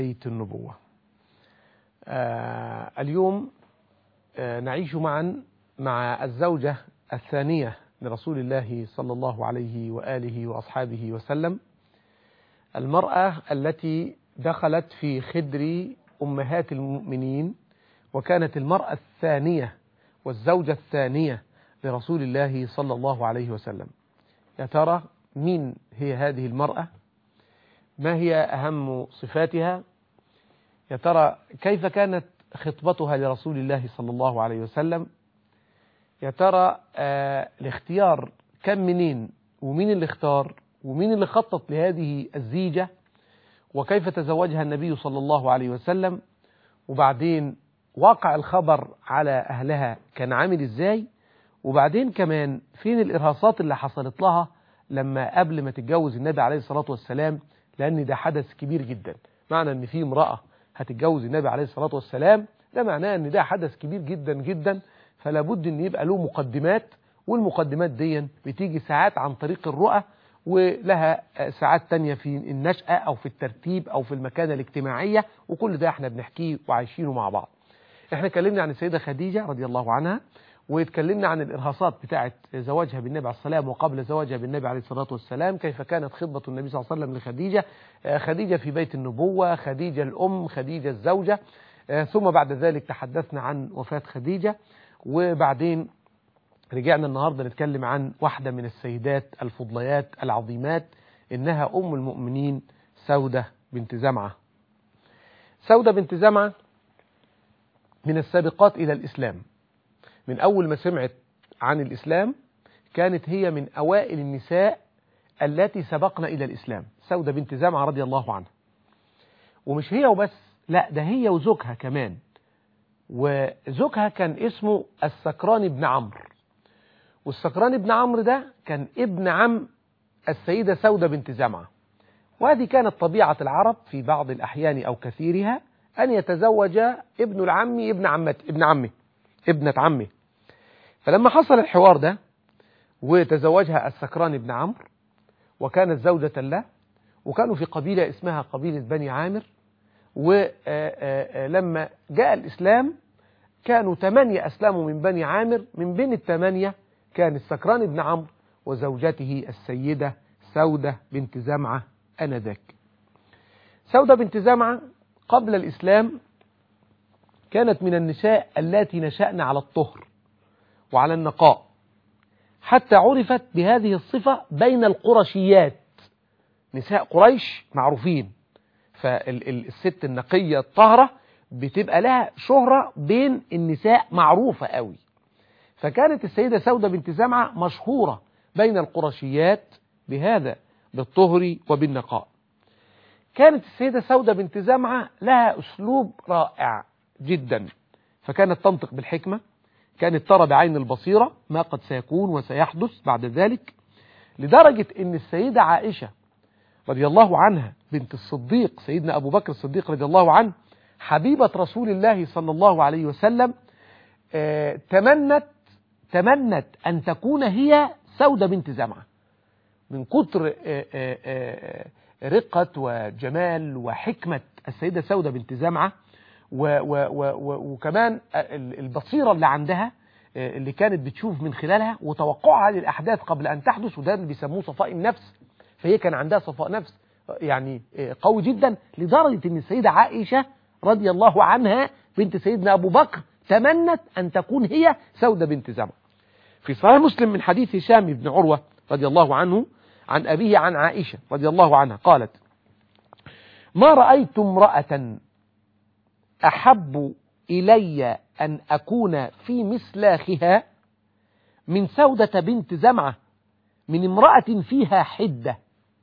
بيت النبوة آه اليوم آه نعيش معا مع الزوجة الثانية لرسول الله صلى الله عليه وآله وأصحابه وسلم المرأة التي دخلت في خدر أمهات المؤمنين وكانت المرأة الثانية والزوجة الثانية لرسول الله صلى الله عليه وسلم يا ترى مين هي هذه المرأة ما هي أهم صفاتها يا ترى كيف كانت خطبتها لرسول الله صلى الله عليه وسلم يا ترى آه الاختيار كم منين ومين اللي اختار ومين اللي خطط لهذه الزيجة وكيف تزوجها النبي صلى الله عليه وسلم وبعدين واقع الخبر على أهلها كان عامل ازاي وبعدين كمان فين الإرهاصات اللي حصلت لها لما قبل ما تتجوز النبي عليه الصلاة والسلام لأن ده حدث كبير جدا معنى أن في امرأة هتتجوز النبي عليه الصلاة والسلام ده معناه أن ده حدث كبير جدا جدا فلا بد أن يبقى له مقدمات والمقدمات دي بتيجي ساعات عن طريق الرؤى ولها ساعات تانية في النشأة أو في الترتيب أو في المكانة الاجتماعية وكل ده احنا بنحكيه وعايشينه مع بعض احنا اتكلمنا عن السيدة خديجة رضي الله عنها واتكلمنا عن الإرهاصات بتاعة زواجها بالنبي عليه السلام وقبل زواجها بالنبي عليه الصلاة والسلام كيف كانت خطبة النبي صلى الله عليه وسلم لخديجة خديجة في بيت النبوة خديجة الأم خديجة الزوجة ثم بعد ذلك تحدثنا عن وفاة خديجة وبعدين رجعنا النهاردة نتكلم عن واحدة من السيدات الفضليات العظيمات إنها أم المؤمنين سودة بنت زمعة سودة بنت زمعة من السابقات إلى الإسلام من أول ما سمعت عن الإسلام كانت هي من أوائل النساء التي سبقنا إلى الإسلام سودة بنت زمعة رضي الله عنها ومش هي وبس لا ده هي وزوجها كمان وزوجها كان اسمه السكران بن عمرو والسكران بن عمرو ده كان ابن عم السيدة سودة بنت زمعة وهذه كانت طبيعة العرب في بعض الأحيان أو كثيرها أن يتزوج ابن العم ابن عمته ابن عمه ابنة عمه فلما حصل الحوار ده وتزوجها السكران بن عمرو وكانت زوجة له وكانوا في قبيلة اسمها قبيلة بني عامر ولما جاء الإسلام كانوا ثمانية أسلموا من بني عامر من بين الثمانية كان السكران بن عمرو وزوجته السيدة سودة بنت زمعة أنذاك سودة بنت زمعة قبل الإسلام كانت من النساء التي نشأن على الطهر وعلى النقاء حتى عرفت بهذه الصفة بين القرشيات نساء قريش معروفين فالست النقية الطهرة بتبقى لها شهرة بين النساء معروفة قوي فكانت السيدة سودة بنت زمعة مشهورة بين القرشيات بهذا بالطهر وبالنقاء كانت السيدة سودة بنت زمعة لها أسلوب رائع جدا فكانت تنطق بالحكمة كانت ترى بعين البصيرة ما قد سيكون وسيحدث بعد ذلك لدرجة ان السيدة عائشة رضي الله عنها بنت الصديق سيدنا أبو بكر الصديق رضي الله عنه حبيبة رسول الله صلى الله عليه وسلم آه تمنت تمنت أن تكون هي سودة بنت زمعة من كتر آه آه رقة وجمال وحكمة السيدة سودة بنت زمعة و و و وكمان البصيرة اللي عندها اللي كانت بتشوف من خلالها وتوقعها للأحداث قبل أن تحدث وده اللي بيسموه صفاء النفس فهي كان عندها صفاء نفس يعني قوي جدا لدرجة أن السيدة عائشة رضي الله عنها بنت سيدنا أبو بكر تمنت أن تكون هي سودة بنت زمع في صحيح مسلم من حديث هشام بن عروة رضي الله عنه عن أبيه عن عائشة رضي الله عنها قالت ما رأيت امرأة أحب إلي أن أكون في مسلاخها من سودة بنت زمعة من امرأة فيها حدة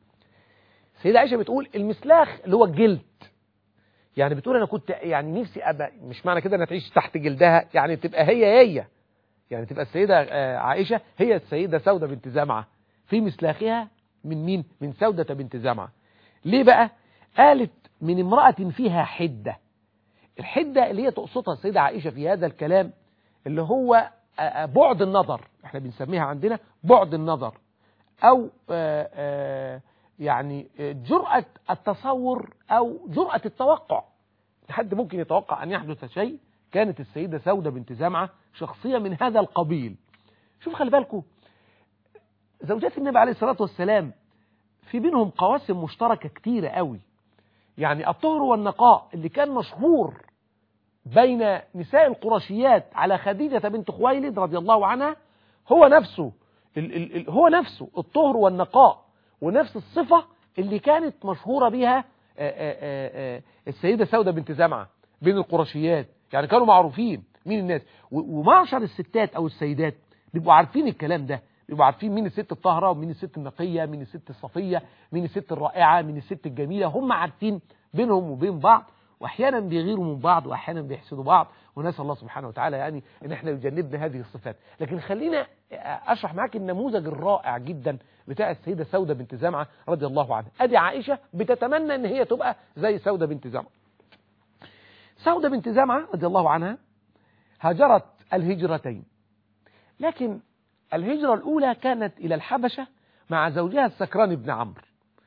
سيدة عائشة بتقول المسلاخ اللي هو الجلد يعني بتقول أنا كنت يعني نفسي أبقى مش معنى كده أنها تعيش تحت جلدها يعني تبقى هي هي يعني تبقى السيدة عائشة هي السيدة سودة بنت زمعة في مسلاخها من مين؟ من سودة بنت زمعة ليه بقى؟ قالت من امرأة فيها حدة الحدة اللي هي تقصدها السيدة عائشة في هذا الكلام اللي هو بعد النظر احنا بنسميها عندنا بعد النظر او يعني جرأة التصور أو جرأة التوقع حد ممكن يتوقع أن يحدث شيء كانت السيدة سودة بنت زمعة شخصية من هذا القبيل شوف خلي بالكم زوجات النبي عليه الصلاة والسلام في بينهم قواسم مشتركة كتيرة قوي يعني الطهر والنقاء اللي كان مشهور بين نساء القرشيات على خديجة بنت خويلد رضي الله عنها هو نفسه ال ال ال هو نفسه الطهر والنقاء ونفس الصفة اللي كانت مشهورة بها السيدة سودة بنت زمعة بين القرشيات يعني كانوا معروفين مين الناس ومعشر الستات أو السيدات بيبقوا عارفين الكلام ده بيبقوا عارفين مين الست الطاهرة ومين الست النقية مين الست الصفية مين الست الرائعة مين الست الجميلة هم عارفين بينهم وبين بعض واحيانا بيغيروا من بعض واحيانا بيحسدوا بعض ونسال الله سبحانه وتعالى يعني ان احنا يجنبنا هذه الصفات لكن خلينا اشرح معاك النموذج الرائع جدا بتاع السيده سوده بنت زمعه رضي الله عنها ادي عائشه بتتمنى ان هي تبقى زي سوده بنت زمعه سوده بنت زمعه رضي الله عنها هاجرت الهجرتين لكن الهجره الاولى كانت الى الحبشه مع زوجها السكران بن عمرو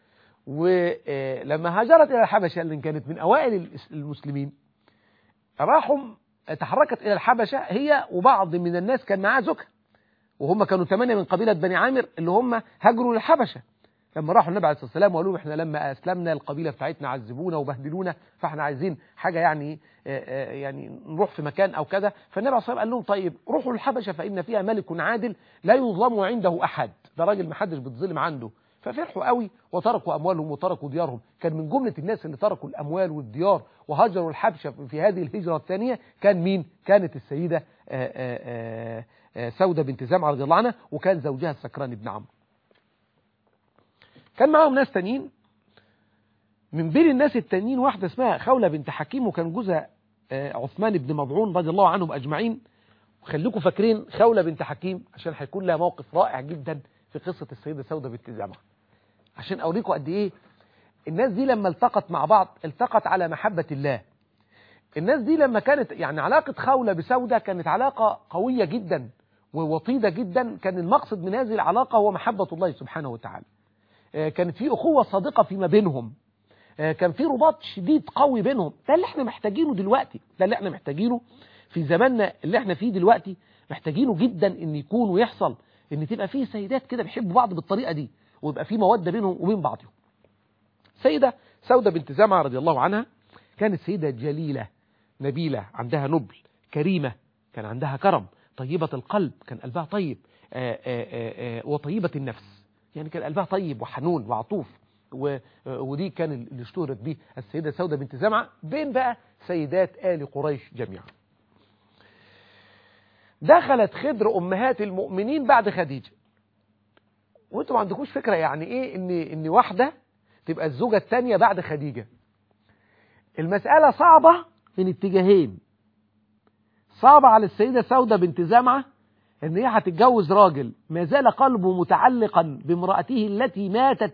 ولما هاجرت إلى الحبشة اللي كانت من أوائل المسلمين راحوا تحركت إلى الحبشة هي وبعض من الناس كان معاه زوجها وهم كانوا ثمانية من قبيلة بني عامر اللي هم هاجروا للحبشة لما راحوا النبي عليه الصلاة والسلام وقالوا احنا لما أسلمنا القبيلة بتاعتنا عذبونا وبهدلونا فاحنا عايزين حاجة يعني يعني نروح في مكان أو كذا فالنبي عليه الصلاة والسلام قال لهم طيب روحوا للحبشة فإن فيها ملك عادل لا يظلم عنده أحد ده راجل ما حدش بتظلم عنده ففرحوا قوي وتركوا أموالهم وتركوا ديارهم كان من جملة الناس اللي تركوا الأموال والديار وهاجروا الحبشة في هذه الهجرة الثانية كان مين؟ كانت السيدة آآ آآ سودة بنت زمعة رضي الله عنها وكان زوجها السكران بن عمرو كان معاهم ناس تانيين من بين الناس التانيين واحدة اسمها خولة بنت حكيم وكان جوزها عثمان بن مضعون رضي الله عنهم أجمعين وخليكم فاكرين خولة بنت حكيم عشان هيكون لها موقف رائع جدا في قصة السيدة سودة بنت زمعة عشان أوريكم قد إيه الناس دي لما التقت مع بعض التقت على محبة الله الناس دي لما كانت يعني علاقة خولة بسودة كانت علاقة قوية جدا ووطيدة جدا كان المقصد من هذه العلاقة هو محبة الله سبحانه وتعالى كانت في أخوة صادقة فيما بينهم كان في رباط شديد قوي بينهم ده اللي احنا محتاجينه دلوقتي ده اللي احنا محتاجينه في زماننا اللي احنا فيه دلوقتي محتاجينه جدا ان يكون ويحصل ان تبقى فيه سيدات كده بيحبوا بعض بالطريقة دي ويبقى فيه مودة بينهم وبين بعضهم سيدة سودة بنت زمعة رضي الله عنها كانت سيدة جليلة نبيلة عندها نبل كريمة كان عندها كرم طيبة القلب كان قلبها طيب آآ آآ وطيبة النفس يعني كان قلبها طيب وحنون وعطوف ودي كان اللي اشتهرت به السيدة سودة بنت زمعة بين بقى سيدات آل قريش جميعا دخلت خدر أمهات المؤمنين بعد خديجة وانتم ما عندكوش فكرة يعني ايه ان, إن واحدة تبقى الزوجة الثانية بعد خديجة المسألة صعبة من اتجاهين صعبة على السيدة سودة بنت زمعة ان هي هتتجوز راجل ما زال قلبه متعلقا بامرأته التي ماتت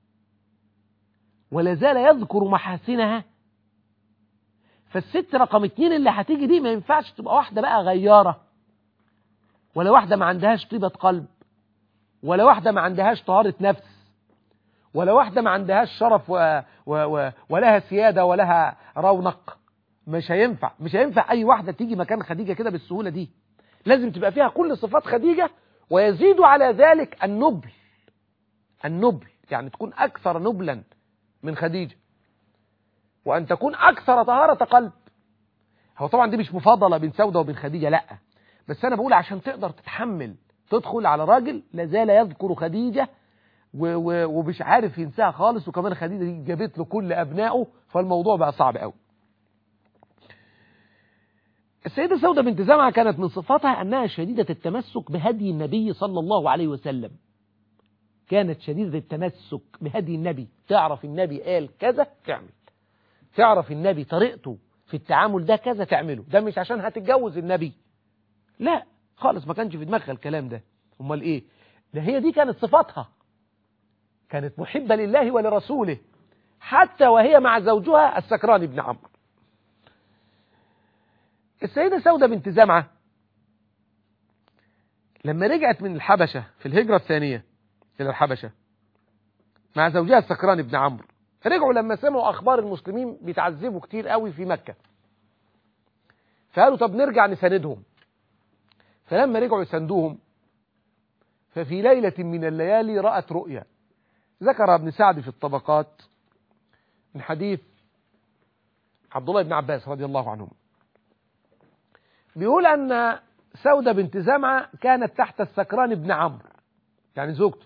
ولا زال يذكر محاسنها فالست رقم اتنين اللي هتيجي دي ما ينفعش تبقى واحدة بقى غيارة ولا واحدة ما عندهاش طيبة قلب ولا واحدة ما عندهاش طهارة نفس ولا واحدة ما عندهاش شرف و... و... و... ولها سيادة ولها رونق مش هينفع مش هينفع أي واحدة تيجي مكان خديجة كده بالسهولة دي لازم تبقى فيها كل صفات خديجة ويزيد على ذلك النبل النبل يعني تكون أكثر نبلا من خديجة وأن تكون أكثر طهارة قلب هو طبعا دي مش مفاضلة بين سودة وبين خديجة لأ بس أنا بقول عشان تقدر تتحمل تدخل على راجل لازال يذكر خديجة و و ومش عارف ينساها خالص وكمان خديجة دي جابت له كل أبنائه فالموضوع بقى صعب قوي السيدة سودة بنت زمعة كانت من صفاتها أنها شديدة التمسك بهدي النبي صلى الله عليه وسلم كانت شديدة التمسك بهدي النبي تعرف النبي قال كذا تعمل تعرف النبي طريقته في التعامل ده كذا تعمله ده مش عشان هتتجوز النبي لا خالص ما كانش في دماغها الكلام ده امال ايه ده هي دي كانت صفاتها كانت محبة لله ولرسوله حتى وهي مع زوجها السكران بن عمرو السيدة سودة بنت زمعة لما رجعت من الحبشة في الهجرة الثانية إلى الحبشة مع زوجها السكران بن عمرو رجعوا لما سمعوا أخبار المسلمين بيتعذبوا كتير قوي في مكة فقالوا طب نرجع نساندهم فلما رجعوا يساندوهم ففي ليلة من الليالي رأت رؤيا ذكر ابن سعد في الطبقات من حديث عبد الله بن عباس رضي الله عنهم بيقول أن سودة بنت زمعة كانت تحت السكران بن عمرو يعني زوجته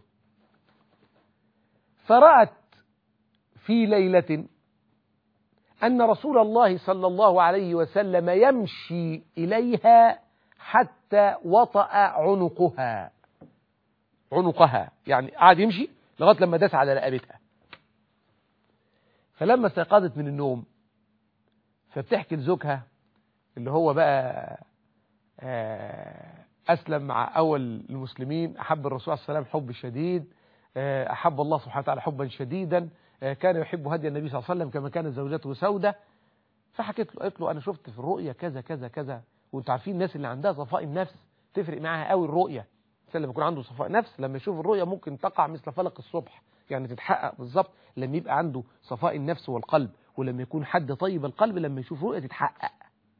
فرأت في ليلة أن رسول الله صلى الله عليه وسلم يمشي إليها حتى وطأ عنقها عنقها يعني قعد يمشي لغاية لما داس على رقبتها فلما استيقظت من النوم فبتحكي لزوجها اللي هو بقى أسلم مع أول المسلمين أحب الرسول صلى الله عليه وسلم حب شديد أحب الله سبحانه وتعالى حبا شديدا كان يحب هدي النبي صلى الله عليه وسلم كما كانت زوجته سودة فحكيت له قلت له أنا شفت في الرؤية كذا كذا كذا وانتوا عارفين الناس اللي عندها صفاء النفس تفرق معاها قوي الرؤية الإنسان لما يكون عنده صفاء نفس لما يشوف الرؤية ممكن تقع مثل فلق الصبح يعني تتحقق بالظبط لما يبقى عنده صفاء النفس والقلب ولما يكون حد طيب القلب لما يشوف رؤية تتحقق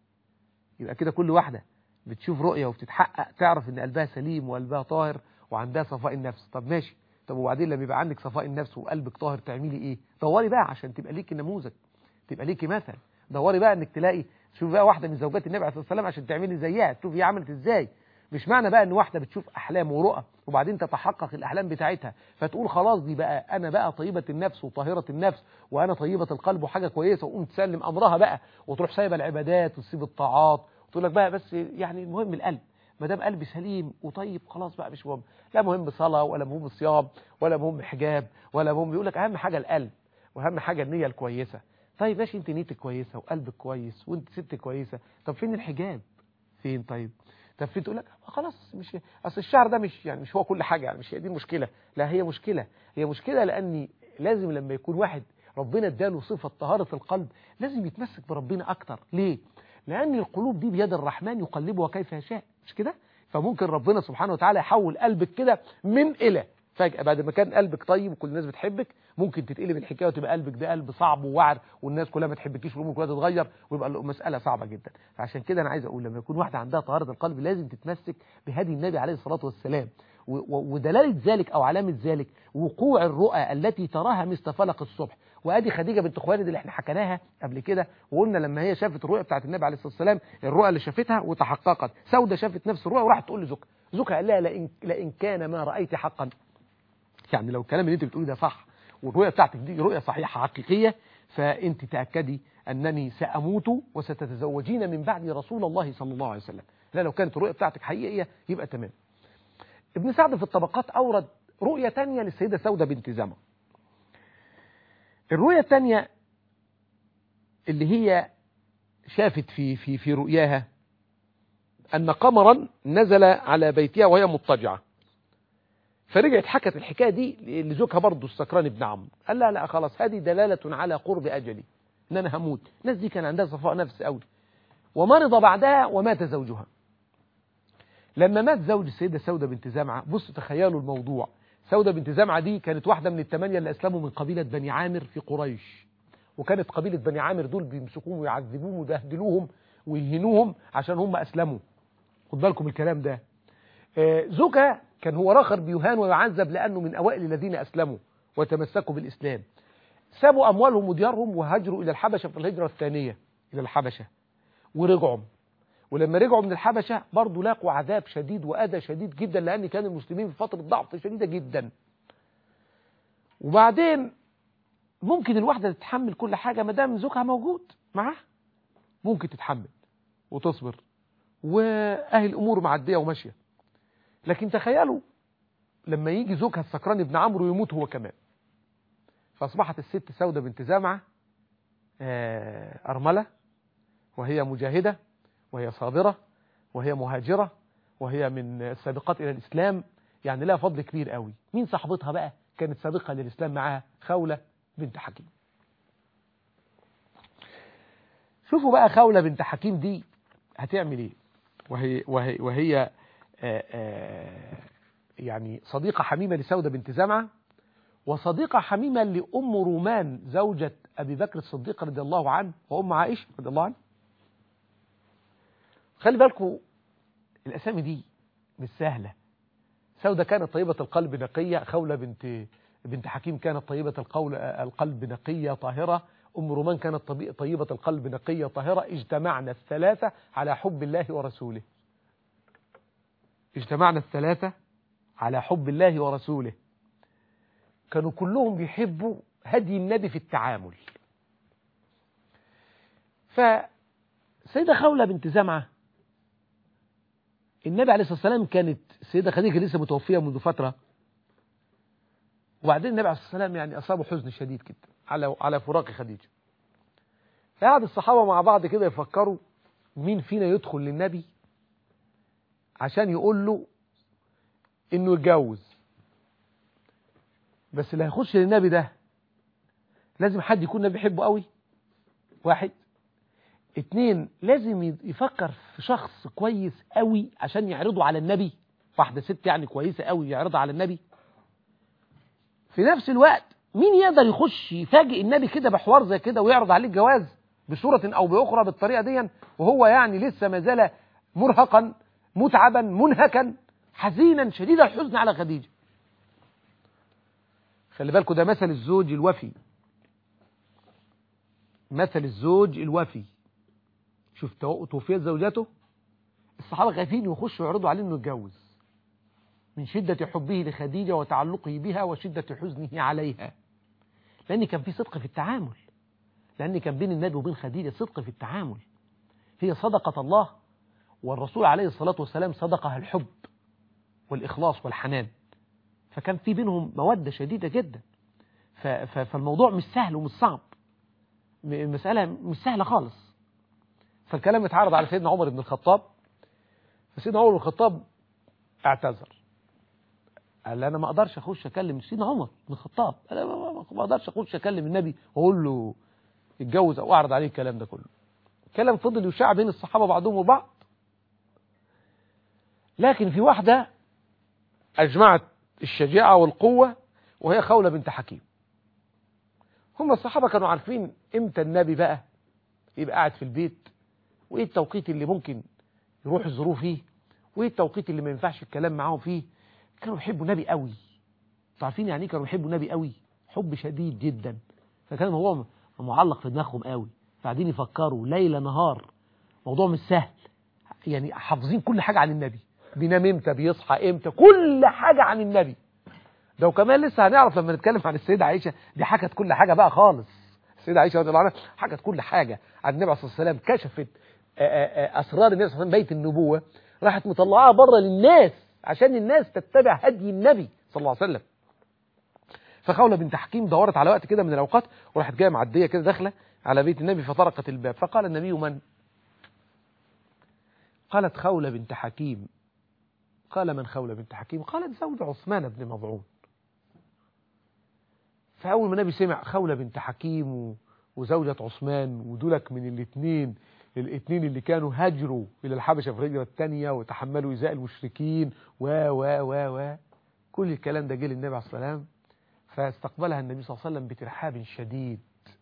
يبقى كده كل واحدة بتشوف رؤية وبتتحقق تعرف ان قلبها سليم وقلبها طاهر وعندها صفاء النفس طب ماشي طب وبعدين لما يبقى عندك صفاء النفس وقلبك طاهر تعملي ايه دوري بقى عشان تبقى ليكي نموذج تبقى ليكي مثل دوري بقى انك تلاقي شوفي بقى واحدة من زوجات النبي عليه الصلاة والسلام عشان تعملي زيها تشوفي هي عملت ازاي مش معنى بقى ان واحدة بتشوف احلام ورؤى وبعدين تتحقق الاحلام بتاعتها فتقول خلاص دي بقى انا بقى طيبة النفس وطاهرة النفس وانا طيبة القلب وحاجة كويسة وقوم تسلم امرها بقى وتروح سايبة العبادات وتسيب الطاعات وتقول لك بقى بس يعني المهم القلب ما دام قلبي سليم وطيب خلاص بقى مش مهم لا مهم صلاة ولا مهم صيام ولا مهم حجاب ولا مهم يقول لك اهم حاجة القلب واهم حاجة النية الكويسة طيب ماشي انت نيتك كويسة وقلبك كويس وانت ست كويسة طب فين الحجاب فين طيب طب فين تقول لك خلاص مش اصل الشعر ده مش يعني مش هو كل حاجة يعني مش هي دي المشكلة لا هي مشكلة هي مشكلة لاني لازم لما يكون واحد ربنا اداله صفة طهارة القلب لازم يتمسك بربنا اكتر ليه لان القلوب دي بيد الرحمن يقلبها كيف يشاء مش كده فممكن ربنا سبحانه وتعالى يحول قلبك كده من الى فجأة بعد ما كان قلبك طيب وكل الناس بتحبك ممكن تتقلب الحكاية وتبقى قلبك ده قلب صعب ووعر والناس كلها ما تحبكيش والامور كلها تتغير ويبقى مسألة صعبة جدا فعشان كده أنا عايز أقول لما يكون واحدة عندها طهارة القلب لازم تتمسك بهدي النبي عليه الصلاة والسلام ودلالة ذلك أو علامة ذلك وقوع الرؤى التي تراها مثل فلق الصبح وادي خديجة بنت خوالد اللي احنا حكيناها قبل كده وقلنا لما هي شافت الرؤيا بتاعت النبي عليه الصلاة والسلام الرؤى اللي شافتها وتحققت سودة شافت نفس الرؤيا وراحت تقول لزوجها زوجها قال لها لئن, لئن كان ما رأيت حقا يعني لو الكلام اللي انت بتقوليه ده صح والرؤية بتاعتك دي رؤية صحيحة حقيقية فانت تأكدي أنني سأموت وستتزوجين من بعد رسول الله صلى الله عليه وسلم لا لو كانت الرؤية بتاعتك حقيقية يبقى تمام ابن سعد في الطبقات أورد رؤية تانية للسيدة سودة بنت زمع الرؤية الثانية اللي هي شافت في في في رؤياها أن قمرا نزل على بيتها وهي مضطجعة فرجعت حكت الحكاية دي لزوجها برضه السكران ابن عمرو قال لا لا خلاص هذه دلالة على قرب أجلي إن أنا هموت الناس دي كان عندها صفاء نفس قوي ومرض بعدها ومات زوجها لما مات زوج السيدة سودة بنت زمعة بصوا تخيلوا الموضوع سودة بنت زمعة دي كانت واحدة من الثمانية اللي أسلموا من قبيلة بني عامر في قريش وكانت قبيلة بني عامر دول بيمسكوهم ويعذبوهم ويبهدلوهم ويهنوهم عشان هم أسلموا خد بالكم الكلام ده زوجها كان هو راخر بيهان ويعذب لأنه من أوائل الذين أسلموا وتمسكوا بالإسلام سابوا أموالهم وديارهم وهاجروا إلى الحبشة في الهجرة الثانية إلى الحبشة ورجعوا ولما رجعوا من الحبشة برضه لاقوا عذاب شديد وأذى شديد جدا لأن كان المسلمين في فترة ضعف شديدة جدا وبعدين ممكن الواحدة تتحمل كل حاجة ما دام زوجها موجود معاه ممكن تتحمل وتصبر وأهل الأمور معدية وماشية لكن تخيلوا لما يجي زوجها السكران ابن عمرو يموت هو كمان فأصبحت الست سودة بنت زامعة أرملة وهي مجاهدة وهي صابرة وهي مهاجرة وهي من السابقات إلى الإسلام يعني لها فضل كبير قوي مين صاحبتها بقى كانت سابقة للإسلام معاها خولة بنت حكيم شوفوا بقى خولة بنت حكيم دي هتعمل ايه وهي, وهي, وهي آآ آآ يعني صديقة حميمة لسودة بنت زمعة وصديقة حميمة لأم رومان زوجة أبي بكر الصديق رضي الله عنه وأم عائشة رضي الله عنه خلي بالكم الأسامي دي مش سهلة سودة كانت طيبة القلب نقية خولة بنت بنت حكيم كانت طيبة القول القلب نقية طاهرة أم رومان كانت طيبة القلب نقية طاهرة اجتمعنا الثلاثة على حب الله ورسوله اجتمعنا الثلاثة على حب الله ورسوله كانوا كلهم بيحبوا هدي النبي في التعامل فسيدة خولة بنت زمعة النبي عليه الصلاة والسلام كانت السيدة خديجة لسه متوفية منذ فترة وبعدين النبي عليه الصلاة والسلام يعني أصابه حزن شديد جدا على على فراق خديجة فقعد الصحابة مع بعض كده يفكروا مين فينا يدخل للنبي عشان يقول له انه يتجوز بس اللي هيخش للنبي ده لازم حد يكون النبي بيحبه قوي واحد اتنين لازم يفكر في شخص كويس قوي عشان يعرضه على النبي واحدة ست يعني كويسة قوي يعرضها على النبي في نفس الوقت مين يقدر يخش يفاجئ النبي كده بحوار زي كده ويعرض عليه الجواز بصورة أو بأخرى بالطريقة دي وهو يعني لسه ما زال مرهقا متعبا منهكا حزينا شديد الحزن على خديجة خلي بالكم ده مثل الزوج الوفي مثل الزوج الوفي شوف توفيت زوجته الصحابة خايفين يخشوا يعرضوا عليه انه يتجوز من شدة حبه لخديجة وتعلقه بها وشدة حزنه عليها لأن كان في صدق في التعامل لأن كان بين النبي وبين خديجة صدق في التعامل هي صدقة الله والرسول عليه الصلاة والسلام صدقها الحب والإخلاص والحنان فكان في بينهم مودة شديدة جدا فالموضوع مش سهل ومش صعب المسألة مش سهلة خالص فالكلام اتعرض على سيدنا عمر بن الخطاب فسيدنا عمر بن الخطاب اعتذر قال انا ما اقدرش اخش اكلم سيدنا عمر بن الخطاب انا ما اقدرش اخش اكلم النبي واقول له اتجوز او اعرض عليه الكلام ده كله كلام فضل يشاع بين الصحابه بعضهم وبعض لكن في واحده اجمعت الشجاعه والقوه وهي خوله بنت حكيم هم الصحابه كانوا عارفين امتى النبي بقى يبقى قاعد في البيت وايه التوقيت اللي ممكن يروح الظروف فيه وايه التوقيت اللي ما ينفعش الكلام معاهم فيه كانوا بيحبوا النبي قوي عارفين يعني ايه كانوا بيحبوا النبي قوي حب شديد جدا فكان هو معلق في دماغهم قوي قاعدين يفكروا ليل نهار موضوع مش سهل يعني حافظين كل حاجة عن النبي بينام امتى بيصحى امتى كل حاجة عن النبي ده وكمان لسه هنعرف لما نتكلم عن السيدة عائشة دي حكت كل حاجة بقى خالص السيدة عائشة رضي الله عنها حكت كل حاجة عن النبي عليه الصلاة والسلام كشفت أسرار النبي صلى الله عليه وسلم بيت النبوة راحت مطلعاها بره للناس عشان الناس تتبع هدي النبي صلى الله عليه وسلم فخولة بنت حكيم دورت على وقت كده من الأوقات وراحت جاية معدية كده داخلة على بيت النبي فطرقت الباب فقال النبي من قالت خولة بنت حكيم قال من خولة بنت حكيم قالت زوج عثمان بن مضعون فأول ما النبي سمع خولة بنت حكيم وزوجة عثمان ودولك من الاثنين الاثنين اللي كانوا هاجروا إلى الحبشة في الهجرة الثانية وتحملوا إزاء المشركين و و و و كل الكلام ده جه للنبي عليه الصلاة والسلام فاستقبلها النبي صلى الله عليه وسلم بترحاب شديد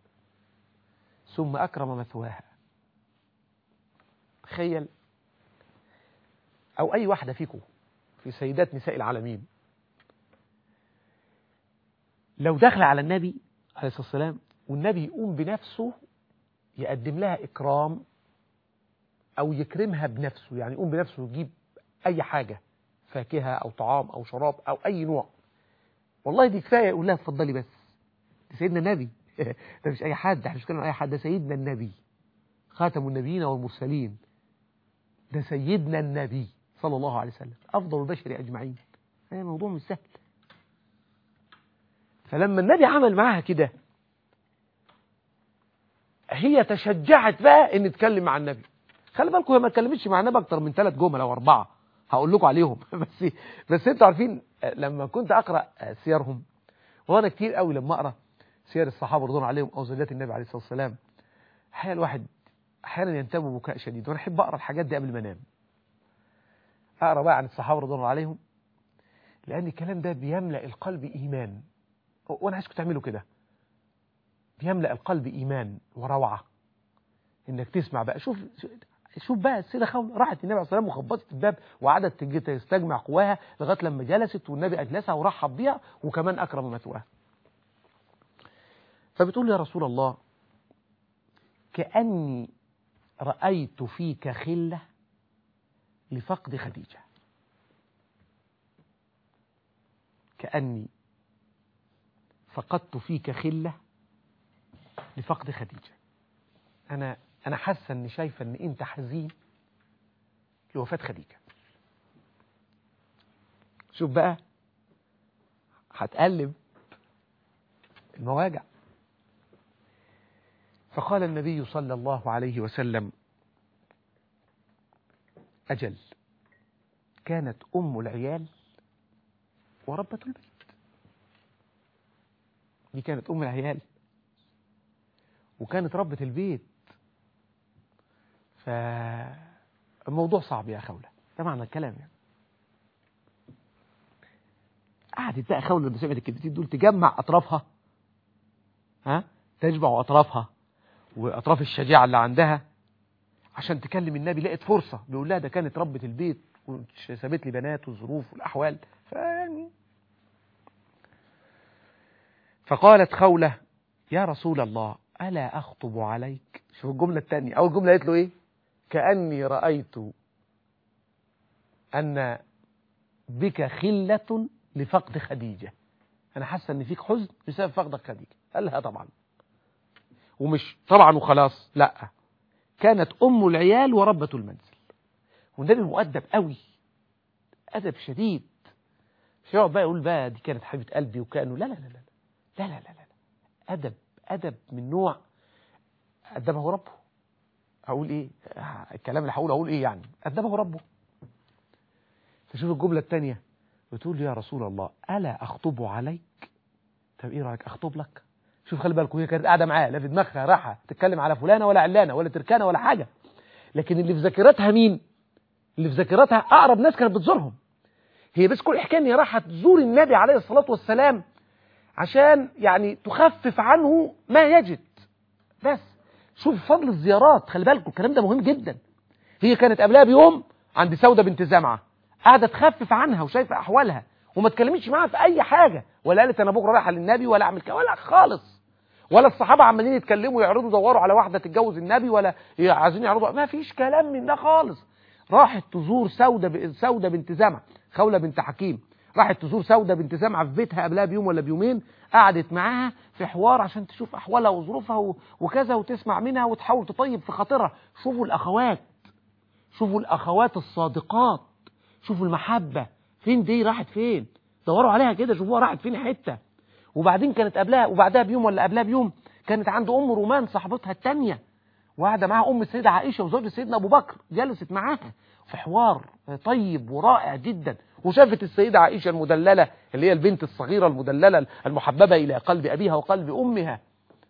ثم أكرم مثواها تخيل أو أي واحدة فيكم في سيدات نساء العالمين لو دخل على النبي عليه الصلاة والسلام والنبي يقوم بنفسه يقدم لها إكرام أو يكرمها بنفسه يعني يقوم بنفسه يجيب أي حاجة فاكهة أو طعام أو شراب أو أي نوع والله دي كفاية يقول لها اتفضلي بس ده سيدنا النبي ده مش أي حد احنا مش بنتكلم أي حد ده سيدنا النبي خاتم النبيين والمرسلين ده سيدنا النبي صلى الله عليه وسلم أفضل البشر أجمعين هذا موضوع مش سهل فلما النبي عمل معاها كده هي تشجعت بقى ان تتكلم مع النبي خلي بالكم هي ما اتكلمتش مع النبي اكتر من ثلاث جمل او اربعه هقول لكم عليهم بس بس انتوا عارفين لما كنت اقرا سيرهم وانا كتير قوي لما اقرا سير الصحابه رضوان عليهم او زوجات النبي عليه الصلاه والسلام احيانا الواحد احيانا ينتاب بكاء شديد وانا احب اقرا الحاجات دي قبل ما انام اقرا بقى عن الصحابه رضوان عليهم لان الكلام ده بيملا القلب ايمان وانا عايزكم تعملوا كده بيملأ القلب إيمان وروعة إنك تسمع بقى شوف شوف بقى السيدة خولة راحت النبي عليه الصلاة والسلام وخبطت الباب وقعدت تستجمع قواها لغاية لما جلست والنبي أجلسها ورحب بيها وكمان أكرم مثواها فبتقول يا رسول الله كأني رأيت فيك خلة لفقد خديجة كأني فقدت فيك خلة لفقد خديجة أنا أنا حاسة إني شايفة إن أنت حزين لوفاة خديجة شوف بقى هتقلب المواجع فقال النبي صلى الله عليه وسلم أجل كانت أم العيال وربة البيت دي كانت أم العيال وكانت ربة البيت فالموضوع صعب يا خولة ده معنى الكلام يعني قعدت بقى خولة لما سمعت الكلمتين دول تجمع أطرافها ها تجمع أطرافها وأطراف الشجاعة اللي عندها عشان تكلم النبي لقت فرصة بيقول لها ده كانت ربة البيت وسابت لي بنات والظروف والأحوال فيعني فقالت خولة يا رسول الله ألا أخطب عليك شوف الجملة الثانية أول جملة قالت له إيه كأني رأيت أن بك خلة لفقد خديجة أنا حاسة أن فيك حزن بسبب فقدك خديجة قال لها طبعا ومش طبعا وخلاص لا كانت أم العيال وربة المنزل والنبي مؤدب قوي أدب شديد مش يقعد بقى يقول بقى دي كانت حبيبة قلبي وكانوا لا لا لا لا لا لا لا لا أدب أدب من نوع أدبه ربه هقول إيه الكلام اللي هقوله هقول إيه يعني أدبه ربه تشوف الجملة الثانية بتقول لي يا رسول الله ألا أخطب عليك طب إيه رأيك أخطب لك شوف خلي بالكم هي كانت قاعدة معاه لا في دماغها راحة تتكلم على فلانة ولا علانة ولا تركانة ولا حاجة لكن اللي في ذاكرتها مين اللي في ذاكرتها أقرب ناس كانت بتزورهم هي بس كل حكاية إن هي راحة تزور النبي عليه الصلاة والسلام عشان يعني تخفف عنه ما يجد بس شوف فضل الزيارات خلي بالكم الكلام ده مهم جدا هي كانت قبلها بيوم عند سودة بنت زمعة قاعدة تخفف عنها وشايفة أحوالها وما تكلمتش معاها في أي حاجة ولا قالت أنا بكرة رايحة للنبي ولا أعمل كده ولا خالص ولا الصحابة عمالين يتكلموا يعرضوا يدوروا على واحدة تتجوز النبي ولا عايزين يعرضوا ما فيش كلام من ده خالص راحت تزور سودة ب... سودة بنت زمعة خولة بنت حكيم راحت تزور سودة بنت زمعة في بيتها قبلها بيوم ولا بيومين قعدت معاها في حوار عشان تشوف أحوالها وظروفها و... وكذا وتسمع منها وتحاول تطيب في خاطرها شوفوا الأخوات شوفوا الأخوات الصادقات شوفوا المحبة فين دي راحت فين دوروا عليها كده شوفوها راحت فين حتة وبعدين كانت قبلها وبعدها بيوم ولا قبلها بيوم كانت عند أم رومان صاحبتها التانية وقاعدة معاها أم السيدة عائشة وزوج سيدنا أبو بكر جلست معاها في حوار طيب ورائع جدا وشافت السيدة عائشة المدللة اللي هي البنت الصغيرة المدللة المحببة إلى قلب أبيها وقلب أمها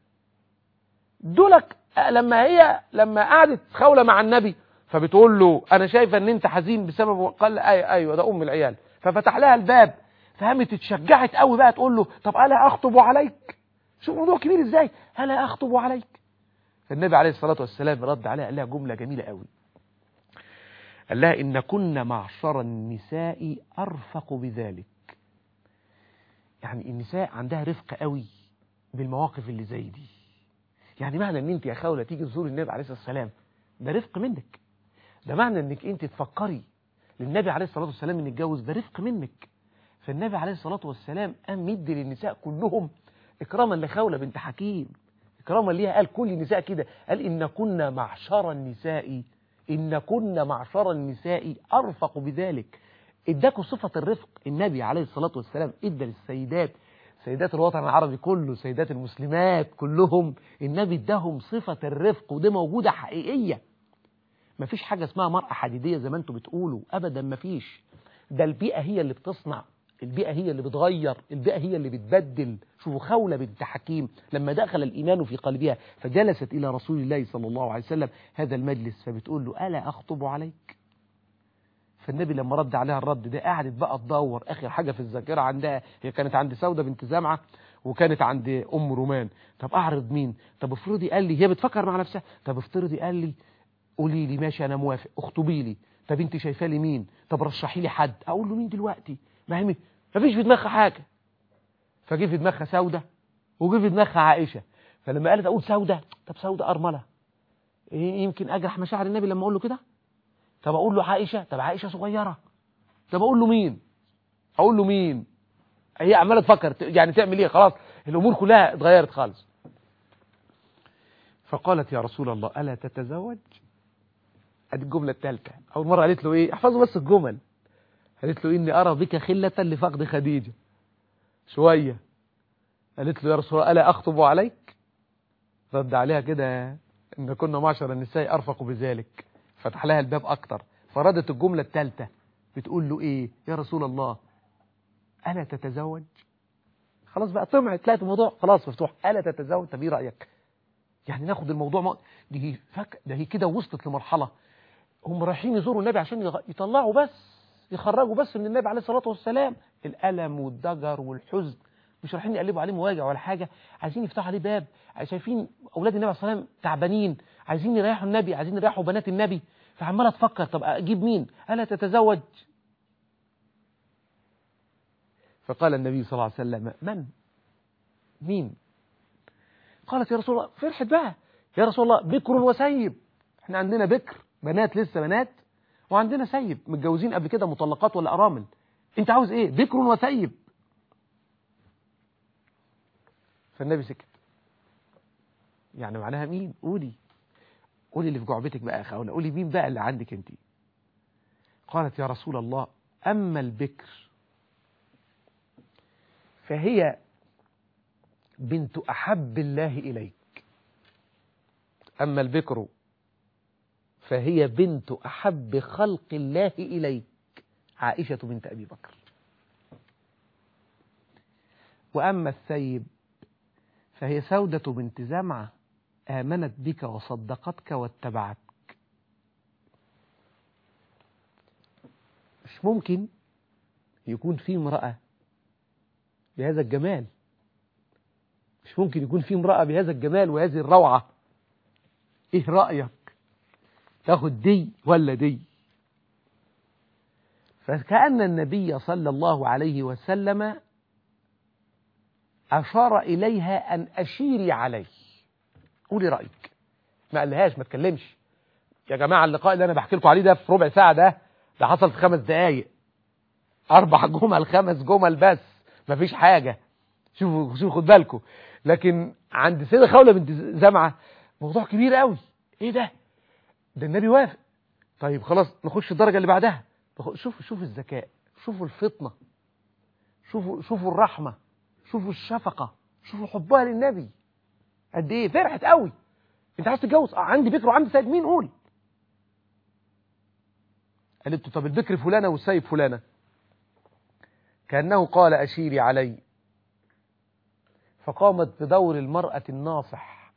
دولك لما هي لما قعدت خولة مع النبي فبتقول له أنا شايفة أن أنت حزين بسبب قال أيوة, أيوة ده أم العيال ففتح لها الباب فهمت اتشجعت قوي بقى تقول له طب ألا أخطب عليك شوف موضوع كبير إزاي ألا أخطب عليك فالنبي عليه الصلاة والسلام رد عليها قال لها جملة جميلة قوي قال لها إن كنا معشر النساء أرفق بذلك يعني النساء عندها رفق قوي بالمواقف اللي زي دي يعني معنى ان انت يا خولة تيجي تزور النبي عليه الصلاة والسلام ده رفق منك ده معنى انك انت تفكري للنبي عليه الصلاة والسلام ان يتجوز ده رفق منك فالنبي عليه الصلاة والسلام قام مدي للنساء كلهم اكراما لخولة بنت حكيم اكراما ليها قال كل النساء كده قال ان كنا معشر النساء إن كنا معشر النساء أرفق بذلك اداكوا صفة الرفق النبي عليه الصلاة والسلام ادى للسيدات سيدات الوطن العربي كله سيدات المسلمات كلهم النبي اداهم صفة الرفق ودي موجودة حقيقية مفيش حاجة اسمها مرأة حديدية زي ما انتم بتقولوا أبدا مفيش ده البيئة هي اللي بتصنع البيئة هي اللي بتغير البيئة هي اللي بتبدل شوفوا خولة بنت حكيم لما دخل الإيمان في قلبها فجلست إلى رسول الله صلى الله عليه وسلم هذا المجلس فبتقول له ألا أخطب عليك فالنبي لما رد عليها الرد ده قعدت بقى تدور آخر حاجة في الذاكرة عندها هي كانت عند سودة بنت زمعة وكانت عند ام رومان طب اعرض مين طب افرضي قال لي هي بتفكر مع نفسها طب افترضي قال لي قولي لي ماشي انا موافق اخطبي لي طب انت شايفاه لي مين طب رشحي لي حد اقول له مين دلوقتي ما هي ما فيش في دماغها حاجه فجه في دماغها سوده وجه في دماغها عائشه فلما قالت اقول سوده طب سوده ارمله إيه يمكن اجرح مشاعر النبي لما اقول له كده طب اقول له عائشه طب عائشه صغيره طب اقول له مين اقول له مين هي عماله تفكر يعني تعمل ايه خلاص الامور كلها اتغيرت خالص فقالت يا رسول الله الا تتزوج ادي الجمله الثالثه اول مره قالت له ايه احفظوا بس الجمل قالت له اني ارى بك خله لفقد خديجه شويه قالت له يا رسول الله الا اخطب عليك رد عليها كده ان كنا معشر النساء ارفق بذلك فتح لها الباب اكتر فردت الجمله الثالثه بتقول له ايه يا رسول الله الا تتزوج خلاص بقى طمعت لقيت الموضوع خلاص مفتوح الا تتزوج طب ايه رايك يعني ناخد الموضوع م... دي فك ده هي كده وصلت لمرحله هم رايحين يزوروا النبي عشان يغ... يطلعوا بس يخرجوا بس من النبي عليه الصلاه والسلام الالم والضجر والحزن مش رايحين يقلبوا عليه مواجع ولا حاجه عايزين يفتحوا عليه باب شايفين اولاد النبي عليه الصلاه والسلام تعبانين عايزين يريحوا النبي عايزين يريحوا بنات النبي فعماله تفكر طب اجيب مين الا تتزوج فقال النبي صلى الله عليه وسلم من مين قالت يا رسول الله فرحت بقى يا رسول الله بكر وسيب احنا عندنا بكر بنات لسه بنات وعندنا سيب متجوزين قبل كده مطلقات ولا ارامل انت عاوز ايه بكر وسيب فالنبي سكت يعني معناها مين قولي قولي اللي في جعبتك بقى يا اخوانا قولي مين بقى اللي عندك انت قالت يا رسول الله اما البكر فهي بنت احب الله اليك اما البكر فهي بنت احب خلق الله اليك عائشه بنت ابي بكر واما الثيب فهي سودة بنت زمعة آمنت بك وصدقتك واتبعتك مش ممكن يكون في امرأة بهذا الجمال مش ممكن يكون في امرأة بهذا الجمال وهذه الروعة ايه رأيك تاخد دي ولا دي فكأن النبي صلى الله عليه وسلم أشار إليها أن أشيري عليه قولي رأيك ما قالهاش ما تكلمش يا جماعة اللقاء اللي أنا بحكي لكم عليه ده في ربع ساعة ده ده حصل في خمس دقايق أربع جمل خمس جمل بس مفيش حاجة شوفوا شوفوا خد بالكم لكن عند سيدة خولة بنت زمعة موضوع كبير قوي ايه ده ده النبي وافق طيب خلاص نخش الدرجة اللي بعدها شوفوا شوفوا الذكاء شوفوا الفطنة شوفوا شوفوا الرحمة شوفوا الشفقة شوفوا حبها للنبي قد ايه فرحت قوي انت عايز تتجوز اه عندي بكر وعندي سيد مين قول قالت له طب البكر فلانة والسيد فلانة كأنه قال أشيري علي فقامت بدور المرأة الناصح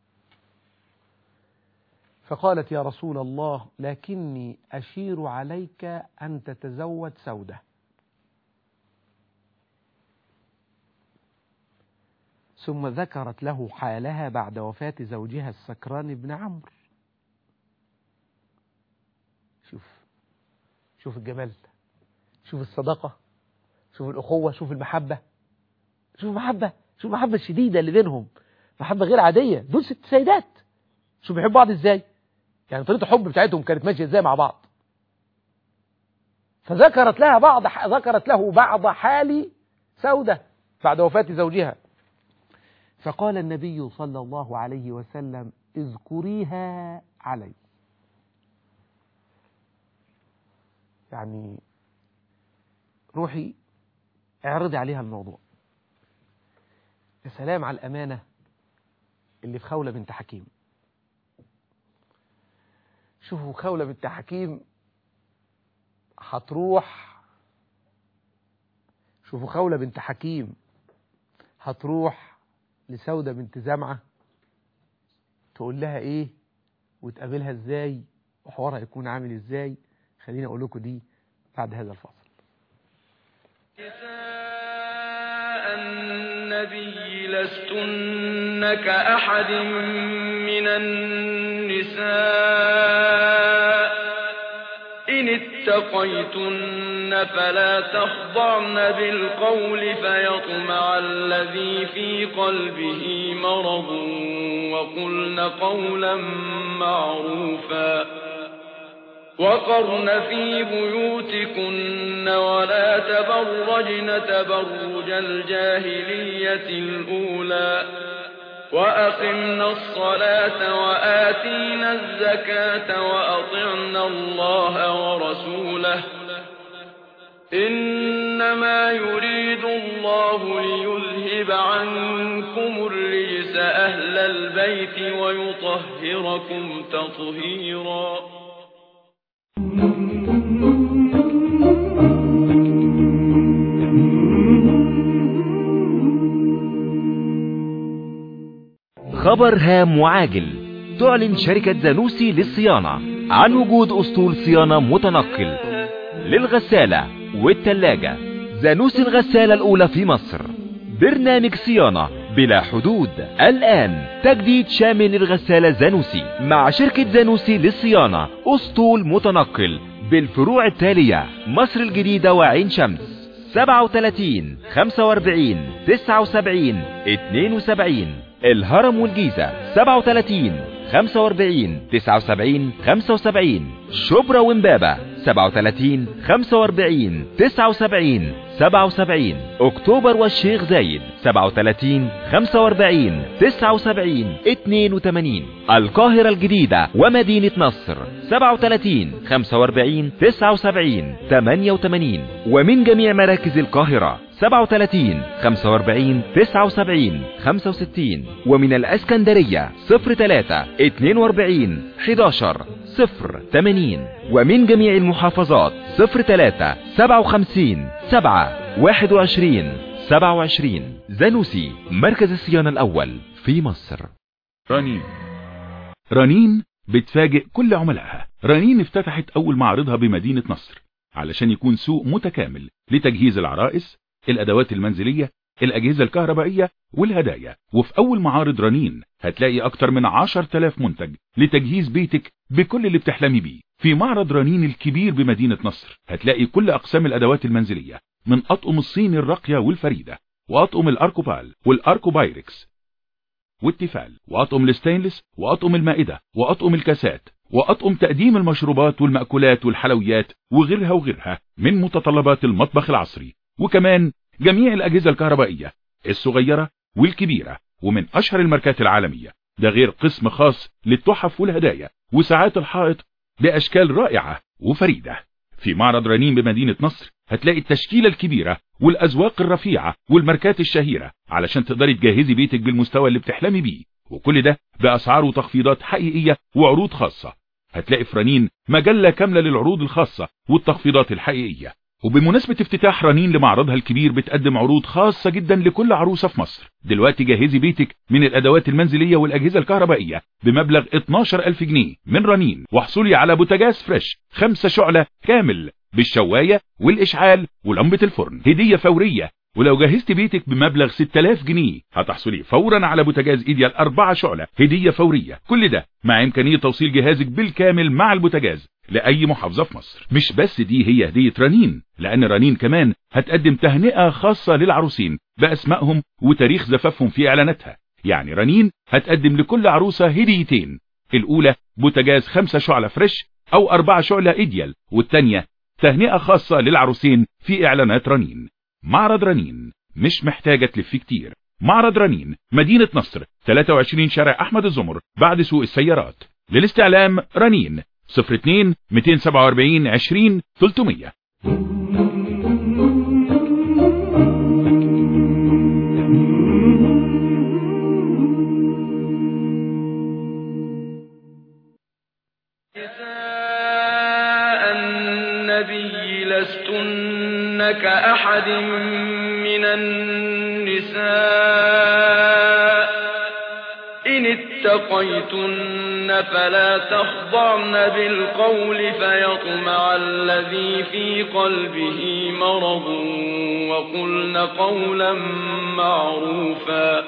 فقالت يا رسول الله لكني أشير عليك أن تتزوج سودة ثم ذكرت له حالها بعد وفاة زوجها السكران بن عمرو شوف شوف الجمال شوف الصداقة شوف الأخوة شوف المحبة شوف المحبة شوف المحبة الشديدة اللي بينهم محبة غير عادية دول ست سيدات شوف بيحبوا بعض ازاي يعني طريقة الحب بتاعتهم كانت ماشية ازاي مع بعض فذكرت لها بعض ذكرت له بعض حال سودة بعد وفاة زوجها فقال النبي صلى الله عليه وسلم اذكريها علي يعني روحي اعرضي عليها الموضوع يا سلام على الأمانة اللي في خولة بنت حكيم شوفوا خولة بنت حكيم هتروح شوفوا خولة بنت حكيم هتروح لسودة بنت زمعة تقول لها ايه وتقابلها ازاي وحوارها يكون عامل ازاي خليني اقول لكم دي بعد هذا الفصل نساء النبي لستن كأحد من النساء إن اتقيتن فلا تخضعن بالقول فيطمع الذي في قلبه مرض وقلن قولا معروفا وقرن في بيوتكن ولا تبرجن تبرج الجاهلية الأولى وأقمنا الصلاة وآتينا الزكاة وأطعنا الله ورسوله إنما يريد الله ليذهب عنكم الرجس أهل البيت ويطهركم تطهيرا خبر هام وعاجل تعلن شركة زانوسي للصيانة عن وجود أسطول صيانة متنقل للغسالة والتلاجة زانوسي الغسالة الأولى في مصر برنامج صيانة بلا حدود الآن تجديد شامل للغسالة زانوسي مع شركة زانوسي للصيانة أسطول متنقل بالفروع التالية مصر الجديدة وعين شمس 37 45 79 72 الهرم والجيزة 37 45 79 75 شبرا ومبابة 37 45 79 77 اكتوبر والشيخ زايد 37 45 79 82 القاهرة الجديدة ومدينة نصر 37 45 79 88 ومن جميع مراكز القاهرة 37 45 79 65 ومن الاسكندرية 03 42 11 0 80 ومن جميع المحافظات 03 57 7 21 27 زانوسي مركز الصيانة الأول في مصر رنين رنين بتفاجئ كل عملائها رنين افتتحت أول معرضها بمدينة نصر علشان يكون سوق متكامل لتجهيز العرائس الأدوات المنزلية الأجهزة الكهربائية والهدايا وفي أول معارض رنين هتلاقي أكتر من عشر تلاف منتج لتجهيز بيتك بكل اللي بتحلمي بيه في معرض رنين الكبير بمدينة نصر هتلاقي كل أقسام الأدوات المنزلية من أطقم الصين الراقية والفريدة وأطقم الأركوبال والأركوبايركس والتيفال وأطقم الستينلس وأطقم المائدة وأطقم الكاسات وأطقم تقديم المشروبات والمأكولات والحلويات وغيرها وغيرها من متطلبات المطبخ العصري وكمان جميع الأجهزة الكهربائية الصغيرة والكبيرة ومن أشهر الماركات العالمية ده غير قسم خاص للتحف والهدايا وساعات الحائط بأشكال رائعة وفريدة في معرض رنين بمدينة نصر هتلاقي التشكيلة الكبيرة والأذواق الرفيعة والماركات الشهيرة علشان تقدري تجهزي بيتك بالمستوى اللي بتحلمي بيه وكل ده بأسعار وتخفيضات حقيقية وعروض خاصة هتلاقي في رنين مجلة كاملة للعروض الخاصة والتخفيضات الحقيقية وبمناسبة افتتاح رنين لمعرضها الكبير بتقدم عروض خاصة جدا لكل عروسة في مصر دلوقتي جهزي بيتك من الأدوات المنزلية والأجهزة الكهربائية بمبلغ 12000 جنيه من رنين واحصلي على بوتاجاز فريش خمسة شعلة كامل بالشواية والإشعال ولمبة الفرن هدية فورية ولو جهزت بيتك بمبلغ 6000 جنيه هتحصلي فورا على بوتاجاز ايديال 4 شعلة هدية فورية كل ده مع امكانية توصيل جهازك بالكامل مع البوتاجاز لأي محافظة في مصر مش بس دي هي هدية رنين لأن رنين كمان هتقدم تهنئة خاصة للعروسين بأسمائهم وتاريخ زفافهم في إعلاناتها يعني رنين هتقدم لكل عروسة هديتين الأولى بوتاجاز 5 شعلة فريش أو 4 شعلة إيديال والتانية تهنئة خاصة للعروسين في إعلانات رنين معرض رنين مش محتاجة تلف كتير معرض رنين مدينة نصر 23 شارع أحمد الزمر بعد سوق السيارات للاستعلام رنين 02 247 20 300 نساء النبي لستن كأحد من النساء إن اتقيتن اتقيتن فلا تخضعن بالقول فيطمع الذي في قلبه مرض وقلن قولا معروفا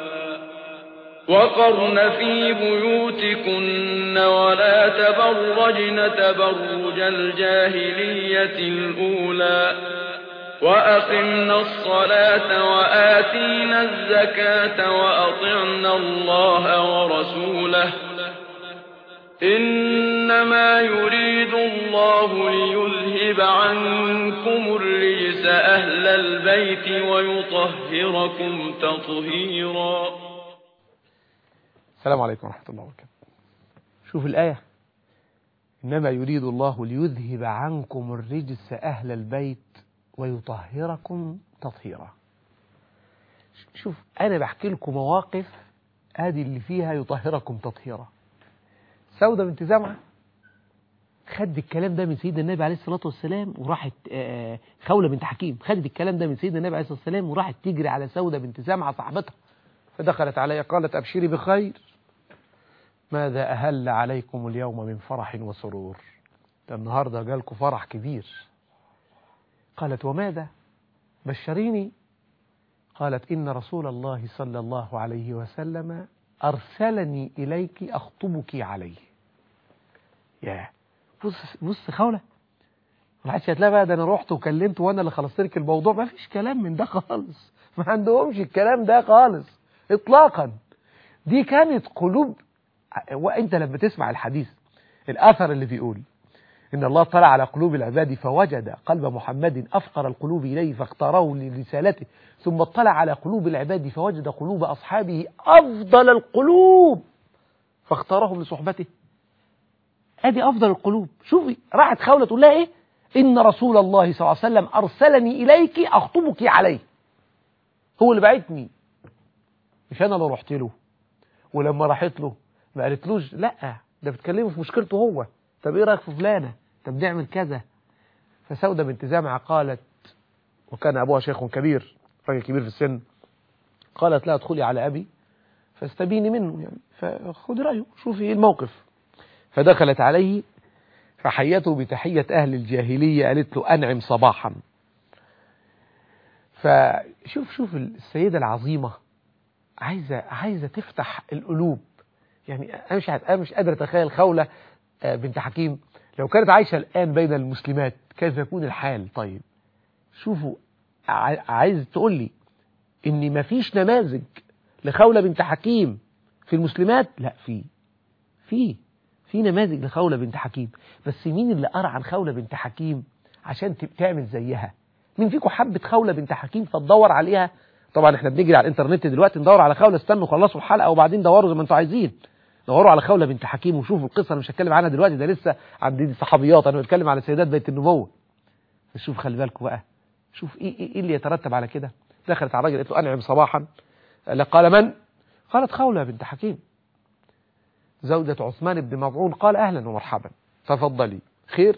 وقرن في بيوتكن ولا تبرجن تبرج الجاهلية الأولى وأقمنا الصلاة وآتينا الزكاة وأطعنا الله ورسوله إنما يريد الله ليذهب عنكم الرجس أهل البيت ويطهركم تطهيرا السلام عليكم ورحمة الله وبركاته شوف الآية إنما يريد الله ليذهب عنكم الرجس أهل البيت ويطهركم تطهيرا شوف أنا بحكي لكم مواقف هذه اللي فيها يطهركم تطهيرا سودة بنت زمعة خد الكلام ده من سيدنا النبي عليه الصلاة والسلام وراحت خولة بنت حكيم خدت الكلام ده من سيدنا النبي عليه الصلاة والسلام وراحت تجري على سودة بنت زمعة صاحبتها فدخلت علي قالت أبشري بخير ماذا أهل عليكم اليوم من فرح وسرور ده النهاردة جالكم فرح كبير قالت وماذا بشريني قالت إن رسول الله صلى الله عليه وسلم أرسلني إليك أخطبك عليه يا بص بص خولة ما حدش هتلاقي بقى ده أنا رحت وكلمت وأنا اللي خلصت لك الموضوع ما فيش كلام من ده خالص ما عندهمش الكلام ده خالص إطلاقا دي كانت قلوب وأنت لما تسمع الحديث الأثر اللي بيقول إن الله طلع على قلوب العباد فوجد قلب محمد أفقر القلوب إليه فاختاره لرسالته ثم اطلع على قلوب العباد فوجد قلوب أصحابه أفضل القلوب فاختارهم لصحبته ادي أفضل القلوب شوفي راحت خولة تقول لها إيه إن رسول الله صلى الله عليه وسلم أرسلني إليك أخطبك عليه هو اللي بعتني مش أنا اللي رحت له ولما راحت له ما قالتلوش لا ده بتكلمه في مشكلته هو طب ايه رايك في فلانه طب نعمل كذا فسودة بنت زامعة قالت وكان أبوها شيخ كبير راجل كبير في السن قالت لا ادخلي على أبي فاستبيني منه يعني فخذي رأيه شوفي ايه الموقف فدخلت عليه فحيته بتحية أهل الجاهلية قالت له أنعم صباحا فشوف شوف السيدة العظيمة عايزة عايزة تفتح القلوب يعني أنا مش أنا مش قادر أتخيل خولة بنت حكيم لو كانت عايشة الآن بين المسلمات كيف يكون الحال طيب شوفوا عايز تقول لي ان مفيش نماذج لخولة بنت حكيم في المسلمات لا في في في نماذج لخولة بنت حكيم بس مين اللي قرا عن خولة بنت حكيم عشان تعمل زيها مين فيكم حبت خولة بنت حكيم فتدور عليها طبعا احنا بنجري على الانترنت دلوقتي ندور على خولة استنوا خلصوا الحلقة وبعدين دوروا زي ما انتوا عايزين دوروا على خولة بنت حكيم وشوفوا القصة انا مش هتكلم عنها دلوقتي ده لسه عند دي صحابيات انا بتكلم على سيدات بيت النبوة شوف خلي بالكم بقى شوف ايه, إيه اللي يترتب على كده دخلت على الراجل قالت له انعم صباحا قال من قالت خولة بنت حكيم زوجة عثمان بن مظعون قال اهلا ومرحبا تفضلي خير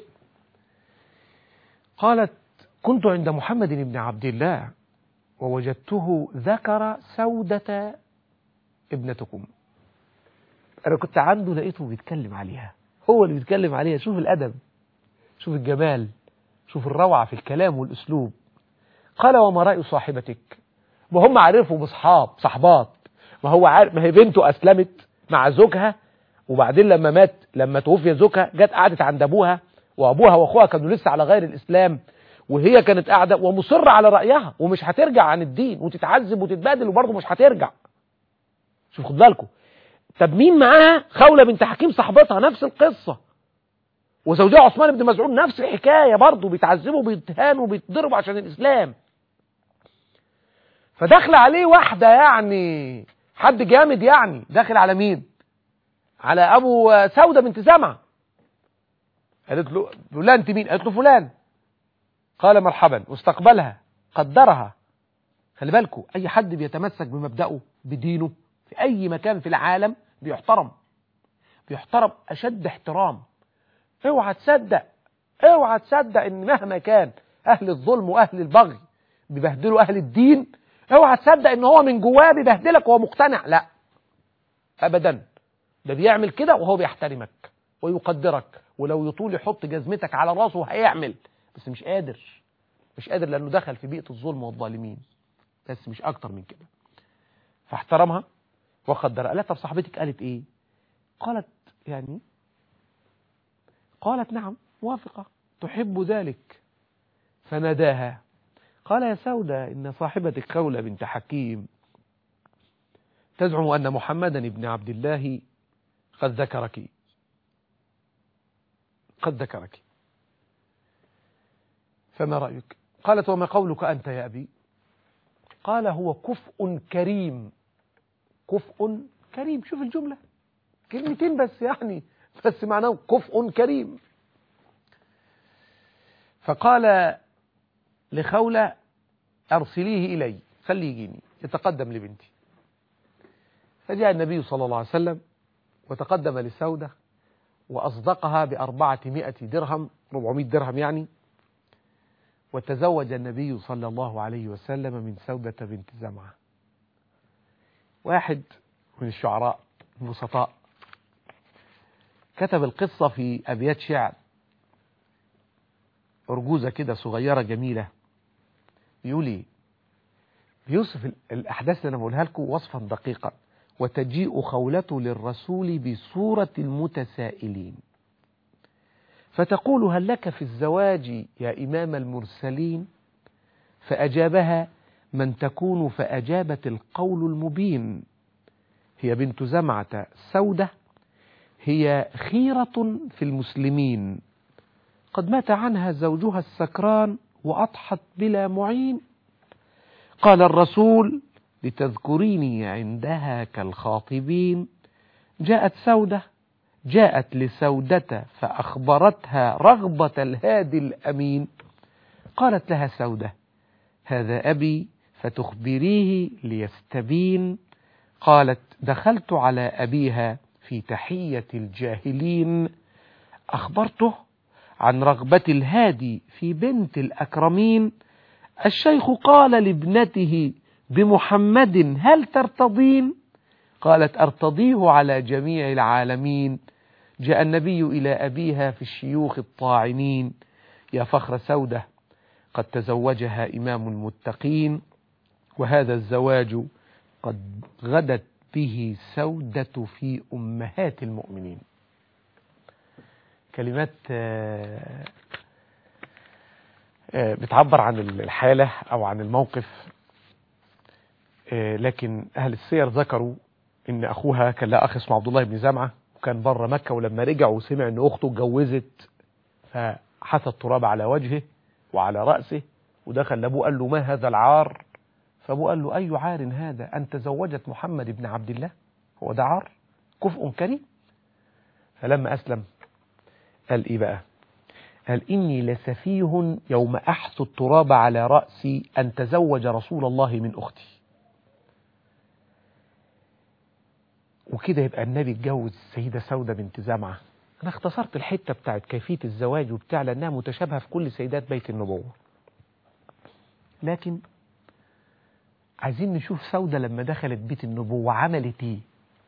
قالت كنت عند محمد بن عبد الله ووجدته ذكر سودة ابنتكم انا كنت عنده لقيته بيتكلم عليها هو اللي بيتكلم عليها شوف الادب شوف الجمال شوف الروعة في الكلام والاسلوب قال وما رأي صاحبتك وهم عرفوا بصحاب صحبات ما هو عارف ما هي بنته أسلمت مع زوجها وبعدين لما مات لما توفي زوجها جت قعدت عند أبوها وأبوها وأخوها كانوا لسه على غير الإسلام وهي كانت قاعدة ومصرة على رأيها ومش هترجع عن الدين وتتعذب وتتبادل وبرضه مش هترجع شوف خد بالكم طب مين معاها خولة بنت حكيم صاحبتها نفس القصة وزوجها عثمان بن مسعود نفس الحكاية برضه بيتعذبوا وبيتهانوا وبيتضربوا عشان الإسلام فدخل عليه واحدة يعني حد جامد يعني داخل على مين على أبو سودة بنت زمعة قالت له لا أنت مين قالت له فلان قال مرحبا واستقبلها قدرها خلي بالكم أي حد بيتمسك بمبدأه بدينه في أي مكان في العالم بيحترم بيحترم أشد احترام اوعى تصدق اوعى تصدق ان مهما كان اهل الظلم واهل البغي بيبهدلوا اهل الدين اوعى تصدق ان هو من جواه بيبهدلك وهو مقتنع لا ابدا ده بيعمل كده وهو بيحترمك ويقدرك ولو يطول يحط جزمتك على راسه هيعمل بس مش قادر مش قادر لأنه دخل في بيئة الظلم والظالمين بس مش أكتر من كده فاحترمها وقدرها قالت طب صاحبتك قالت إيه قالت يعني قالت نعم موافقة تحب ذلك فناداها قال يا سودة إن صاحبتك خولة بنت حكيم تزعم أن محمدا بن عبد الله قد ذكرك قد ذكرك فما رأيك قالت وما قولك أنت يا أبي قال هو كفء كريم كفء كريم شوف الجملة كلمتين بس يعني بس معناه كفء كريم فقال لخولة أرسليه إلي خليه يجيني يتقدم لبنتي فجاء النبي صلى الله عليه وسلم وتقدم لسودة وأصدقها بأربعة درهم 400 درهم يعني وتزوج النبي صلى الله عليه وسلم من سودة بنت زمعة واحد من الشعراء البسطاء كتب القصة في أبيات شعر أرجوزة كده صغيرة جميلة بيقول ايه بيوصف الأحداث اللي أنا بقولها لكم وصفا دقيقا وتجيء خولته للرسول بصورة المتسائلين فتقول هل لك في الزواج يا إمام المرسلين فأجابها من تكون فأجابت القول المبين هي بنت زمعة سودة هي خيرة في المسلمين قد مات عنها زوجها السكران وأضحت بلا معين قال الرسول لتذكريني عندها كالخاطبين جاءت سودة جاءت لسودة فأخبرتها رغبة الهادي الأمين قالت لها سودة هذا أبي فتخبريه ليستبين قالت دخلت على أبيها في تحية الجاهلين أخبرته عن رغبة الهادي في بنت الأكرمين الشيخ قال لابنته بمحمد هل ترتضين قالت أرتضيه على جميع العالمين جاء النبي إلى أبيها في الشيوخ الطاعنين يا فخر سودة قد تزوجها إمام المتقين وهذا الزواج قد غدت به سودة في أمهات المؤمنين كلمات بتعبر عن الحالة أو عن الموقف لكن أهل السير ذكروا إن أخوها كان لا أخ اسمه عبد الله بن زمعة وكان بره مكة ولما رجع وسمع إن أخته اتجوزت فحث التراب على وجهه وعلى رأسه ودخل لأبوه قال له ما هذا العار فأبوه قال له أي عار هذا أن تزوجت محمد بن عبد الله هو ده عار كفء كريم فلما أسلم قال إيه بقى قال إني لسفيه يوم أحث التراب على رأسي أن تزوج رسول الله من أختي وكده يبقى النبي اتجوز السيدة سودة بنت زمعة أنا اختصرت الحتة بتاعت كيفية الزواج وبتاع لأنها متشابهة في كل سيدات بيت النبوة لكن عايزين نشوف سودة لما دخلت بيت النبوة عملت ايه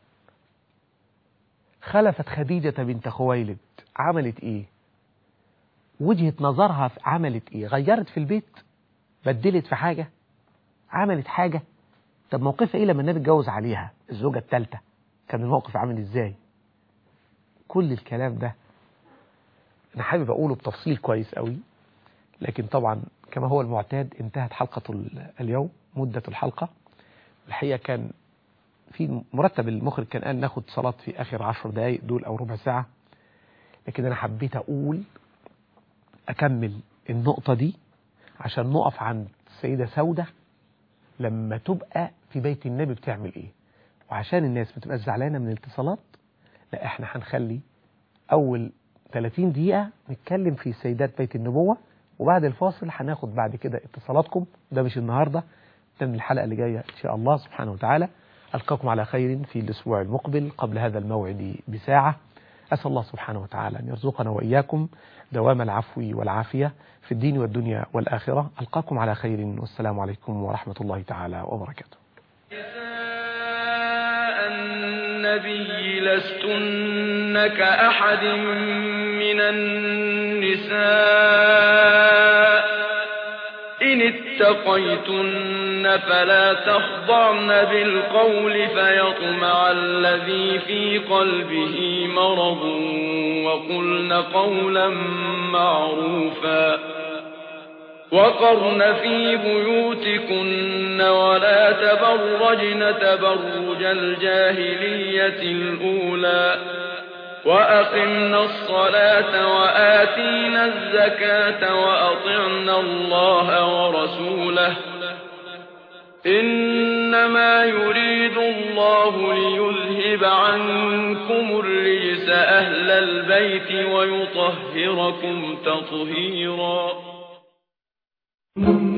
خلفت خديجة بنت خويلد عملت ايه وجهة نظرها في عملت ايه غيرت في البيت بدلت في حاجة عملت حاجة طب موقفها ايه لما النبي اتجوز عليها الزوجة الثالثة كان الموقف عامل ازاي كل الكلام ده انا حابب اقوله بتفصيل كويس قوي لكن طبعا كما هو المعتاد انتهت حلقة اليوم مدة الحلقة الحقيقة كان في مرتب المخرج كان قال ناخد صلاة في آخر عشر دقايق دول أو ربع ساعة لكن أنا حبيت أقول أكمل النقطة دي عشان نقف عند السيدة سودة لما تبقى في بيت النبي بتعمل إيه وعشان الناس ما تبقاش زعلانة من الاتصالات لا إحنا هنخلي أول 30 دقيقة نتكلم في سيدات بيت النبوة وبعد الفاصل هناخد بعد كده اتصالاتكم ده مش النهاردة ده من الحلقة اللي جاية إن شاء الله سبحانه وتعالى ألقاكم على خير في الأسبوع المقبل قبل هذا الموعد بساعة أسأل الله سبحانه وتعالى أن يرزقنا وإياكم دوام العفو والعافية في الدين والدنيا والآخرة ألقاكم على خير والسلام عليكم ورحمة الله تعالى وبركاته النبي لستن كأحد من النساء إن اتقيتن فلا تخضعن بالقول فيطمع الذي في قلبه مرض وقلن قولا معروفا وقرن في بيوتكن ولا تبرجن تبرج الجاهلية الأولى وأقمنا الصلاة وآتينا الزكاة وأطعنا الله ورسوله إنما يريد الله ليذهب عنكم الرجس أهل البيت ويطهركم تطهيرا